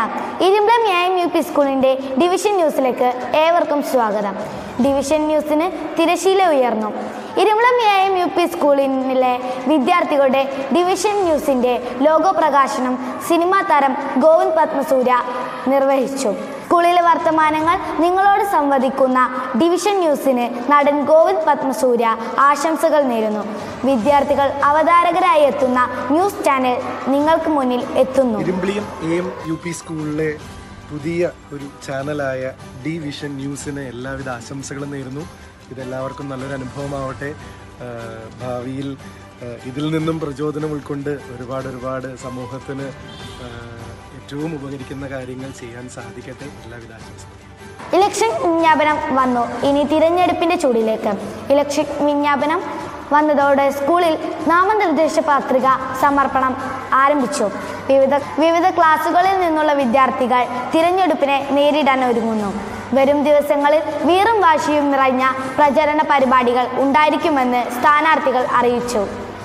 ഇരുമ്പളം A M U P സ്കൂളിൻ്റെ division ന്യൂസിലേക്ക് ഏവർക്കും സ്വാഗതം ഡിവിഷൻ ന്യൂസിന് തിരശീല ഉയർന്നു Irumbalam A M U P സ്കൂളിലെ വിദ്യാർത്ഥികളുടെ ഡിവിഷൻ ന്യൂസിൻ്റെ ലോഗോ പ്രകാശനം സിനിമാ താരം ഗോവിന്ദ് പത്മസൂര്യ നിർവഹിച്ചു സ്കൂളിലെ വർത്തമാനങ്ങൾ നിങ്ങളോട് സംവദിക്കുന്ന ഡിവിഷൻ ന്യൂസിന് നടൻ ഗോവിന്ദ് പത്മസൂര്യ ആശംസകൾ നേരുന്നു വിദ്യാർത്ഥികൾ അവതാരകരായി എത്തുന്ന ന്യൂസ് ചാനൽ നിങ്ങൾക്ക് മുന്നിൽ എത്തുന്നു Irumbiliyam A M U P സ്കൂളിലെ പുതിയ ഒരു ചാനലായ ഡി വിഷൻ ന്യൂസിന് എല്ലാവിധ ആശംസകളും നേരുന്നു ഇതെല്ലാവർക്കും നല്ലൊരു അനുഭവമാവട്ടെ ആഹ് ഭാവിയിൽ ആഹ് ഇതിൽ നിന്നും പ്രചോദനം ഉൾക്കൊണ്ട് ഒരുപാട് ഒരുപാട് സമൂഹത്തിന് ആഹ് ഏറ്റവും ഉപകരിക്കുന്ന കാര്യങ്ങൾ ചെയ്യാൻ സാധിക്കട്ടെ എല്ലാവിധ ആശംസകളും ഇലക്ഷൻ വിജ്ഞാപനം വന്നു ഇനി തിരഞ്ഞെടുപ്പിന്റെ ചൂടിലേക്ക് ഇലക്ഷൻ വിജ്ഞാപനം വന്നതോടെ സ്കൂളിൽ നാമനിർദ്ദേശ പത്രിക സമർപ്പണം ആരംഭിച്ചു വിവിധ വിവിധ ക്ലാസ്സുകളിൽ നിന്നുള്ള വിദ്യാർത്ഥികൾ തിരഞ്ഞെടുപ്പിനെ നേരിടാൻ ഒരുങ്ങുന്നു വരും ദിവസങ്ങളിൽ വീറും വാശിയും നിറഞ്ഞ പ്രചരണ പരിപാടികൾ ഉണ്ടായിരിക്കുമെന്ന് സ്ഥാനാർത്ഥികൾ അറിയിച്ചു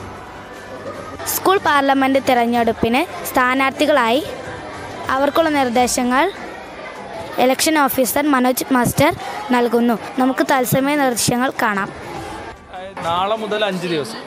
സ്കൂൾ പാർലമെന്റ് തിരഞ്ഞെടുപ്പിന് സ്ഥാനാർത്ഥികളായി അവർക്കുള്ള നിർദ്ദേശങ്ങൾ ഇലക്ഷൻ ഓഫീസർ മനോജ് മാസ്റ്റർ നൽകുന്നു നമുക്ക് തത്സമയ നിർദ്ദേശങ്ങൾ കാണാം അതായത് നാളെ മുതൽ അഞ്ച് ദിവസം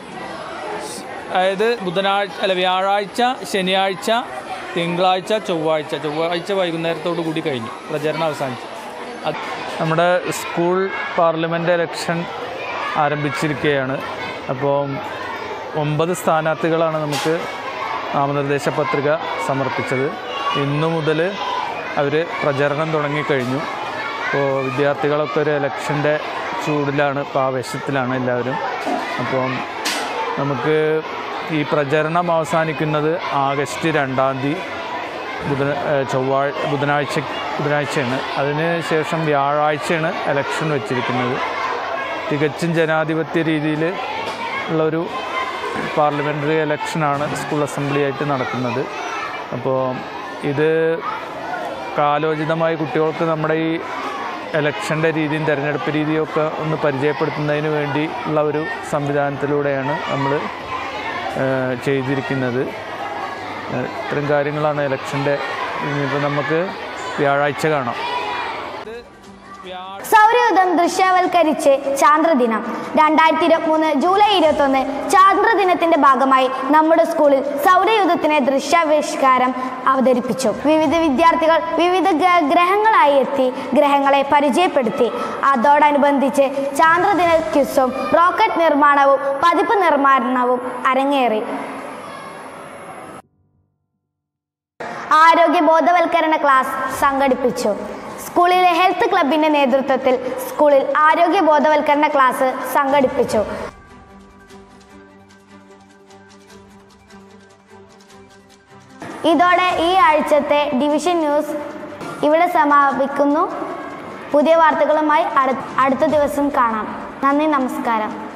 അതായത് ബുധനാഴ്ച അല്ല വ്യാഴാഴ്ച ശനിയാഴ്ച തിങ്കളാഴ്ച ചൊവ്വാഴ്ച ചൊവ്വാഴ്ച വൈകുന്നേരത്തോടു കൂടി കഴിഞ്ഞു പ്രചരണം അവസാനിച്ചു അത് നമ്മുടെ സ്കൂൾ പാർലമെൻറ്റ് ഇലക്ഷൻ ആരംഭിച്ചിരിക്കുകയാണ് അപ്പോൾ ഒമ്പത് സ്ഥാനാർത്ഥികളാണ് നമുക്ക് നാമനിർദ്ദേശ പത്രിക സമർപ്പിച്ചത് ഇന്നു മുതൽ അവർ പ്രചരണം തുടങ്ങിക്കഴിഞ്ഞു അപ്പോൾ വിദ്യാർത്ഥികളൊക്കെ ഒരു ഇലക്ഷൻ്റെ ചൂടിലാണ് ഇപ്പോൾ ആവേശത്തിലാണ് എല്ലാവരും അപ്പം നമുക്ക് ഈ പ്രചരണം അവസാനിക്കുന്നത് ആഗസ്റ്റ് രണ്ടാം തീയതി ബുധന ഏഹ് ചൊവ്വാഴ് ബുധനാഴ്ച ബുധനാഴ്ചയാണ് അതിന് ശേഷം വ്യാഴാഴ്ചയാണ് ഇലക്ഷൻ വെച്ചിരിക്കുന്നത് തികച്ചും ജനാധിപത്യ രീതിയിൽ ഉള്ളൊരു പാർലമെൻ്ററി ഇലക്ഷനാണ് സ്കൂൾ അസംബ്ലി ആയിട്ട് നടക്കുന്നത് അപ്പോൾ ഇത് കാലോചിതമായി കുട്ടികൾക്ക് നമ്മുടെ ഈ ഇലക്ഷൻ്റെ രീതിയും തിരഞ്ഞെടുപ്പ് രീതിയും ഒക്കെ ഒന്ന് പരിചയപ്പെടുത്തുന്നതിന് വേണ്ടി ഉള്ള ഒരു സംവിധാനത്തിലൂടെയാണ് നമ്മൾ ചെയ്തിരിക്കുന്നത് ഏഹ് ഇത്തരം കാര്യങ്ങളാണ് ഇലക്ഷൻ്റെ ഇനിയിപ്പോൾ നമുക്ക് വ്യാഴാഴ്ച കാണാം സൗരയുധം ദൃശ്യവൽക്കരിച്ച് ചാന്ദ്രദിനം രണ്ടായിരത്തി ഇരുപത്തിമൂന്ന് ജൂലൈ ഇരുപത്തൊന്ന് ചാന്ദ്രദിനത്തിന്റെ ഭാഗമായി നമ്മുടെ സ്കൂളിൽ സൗരയുധത്തിനെ ദൃശ്യാവിഷ്കാരം അവതരിപ്പിച്ചു വിവിധ വിദ്യാർത്ഥികൾ വിവിധ ഗ- ഗ്രഹങ്ങളായി എത്തി ഗ്രഹങ്ങളെ പരിചയപ്പെടുത്തി അതോടനുബന്ധിച്ച് ചാന്ദ്രദിന ക്യുസും റോക്കറ്റ് നിർമ്മാണവും പതിപ്പ് നിർമ്മാണവും അരങ്ങേറി ആരോഗ്യ ബോധവൽക്കരണ ക്ലാസ് സംഘടിപ്പിച്ചു സ്കൂളിലെ ഹെൽത്ത് ക്ലബിന്റെ നേതൃത്വത്തിൽ സ്കൂളിൽ ആരോഗ്യ ബോധവൽക്കരണ ക്ലാസ് സംഘടിപ്പിച്ചു ഇതോടെ ഈ ആഴ്ചത്തെ ഡിവിഷൻ ന്യൂസ് ഇവിടെ സമാപിക്കുന്നു പുതിയ വാർത്തകളുമായി അടു- അടുത്ത ദിവസം കാണാം നന്ദി നമസ്കാരം